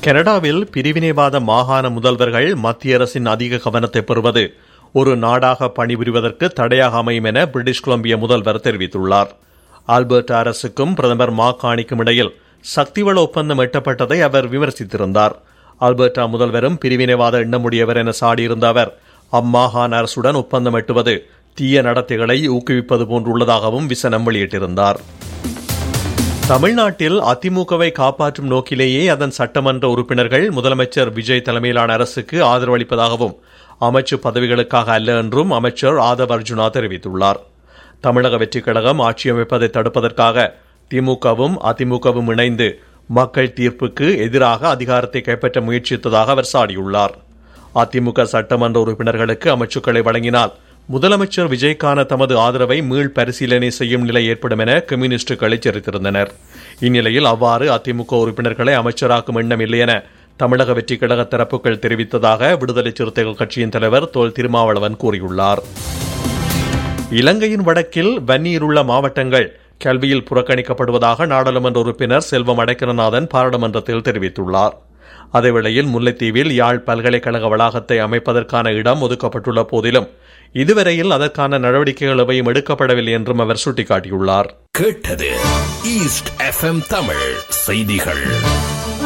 கனடாவில் பிரிவினைவாத மாகாண முதல்வர்கள் மத்திய அரசின் அதிக கவனத்தை பெறுவது ஒரு நாடாக பணிபுரிவதற்கு தடையாக அமையும் என பிரிட்டிஷ் கொலம்பிய முதல்வர் தெரிவித்துள்ளார் ஆல்பர்ட் அரசுக்கும் பிரதமர் மாகாணிக்கும் இடையில் சக்திவள ஒப்பந்தம் எட்டப்பட்டதை அவர் விமர்சித்திருந்தார் ஆல்பர்டா முதல்வரும் பிரிவினைவாத எண்ணமுடையவர் என சாடியிருந்த அவர் அம்மாகாண அரசுடன் ஒப்பந்தம் எட்டுவது தீய நடத்தைகளை ஊக்குவிப்பது போன்றுள்ளதாகவும் விசனம் வெளியிட்டிருந்தார் தமிழ்நாட்டில் அதிமுகவை காப்பாற்றும் நோக்கிலேயே அதன் சட்டமன்ற உறுப்பினர்கள் முதலமைச்சர் விஜய் தலைமையிலான அரசுக்கு ஆதரவளிப்பதாகவும் அமைச்சு பதவிகளுக்காக அல்ல என்றும் அமைச்சர் ஆதவ் அர்ஜுனா தெரிவித்துள்ளார் தமிழக வெற்றிக் கழகம் ஆட்சி அமைப்பதை தடுப்பதற்காக திமுகவும் அதிமுகவும் இணைந்து மக்கள் தீர்ப்புக்கு எதிராக அதிகாரத்தை கைப்பற்ற முயற்சித்ததாக அவர் சாடியுள்ளார் அதிமுக சட்டமன்ற உறுப்பினர்களுக்கு அமைச்சுக்களை வழங்கினால் முதலமைச்சர் விஜய்க்கான தமது ஆதரவை மீள் பரிசீலனை செய்யும் நிலை ஏற்படும் என கம்யூனிஸ்டுகள் எச்சரித்திருந்தனர் இந்நிலையில் அவ்வாறு அதிமுக உறுப்பினர்களை அமைச்சராக்கும் எண்ணம் இல்லை என தமிழக வெற்றிக் கழக தரப்புகள் தெரிவித்ததாக விடுதலை சிறுத்தைகள் கட்சியின் தலைவர் தோல் திருமாவளவன் கூறியுள்ளார் இலங்கையின் வடக்கில் வன்னியிருள்ள மாவட்டங்கள் கல்வியில் புறக்கணிக்கப்படுவதாக நாடாளுமன்ற உறுப்பினர் செல்வம் அடைக்கலநாதன் பாராளுமன்றத்தில் தெரிவித்துள்ளார் அதேவேளையில் முல்லைத்தீவில் யாழ் பல்கலைக்கழக வளாகத்தை அமைப்பதற்கான இடம் ஒதுக்கப்பட்டுள்ள போதிலும் இதுவரையில் அதற்கான நடவடிக்கைகள் எவையும் எடுக்கப்படவில்லை என்றும் அவர் சுட்டிக்காட்டியுள்ளார் கேட்டது ஈஸ்ட் எஃப்எம் தமிழ் செய்திகள்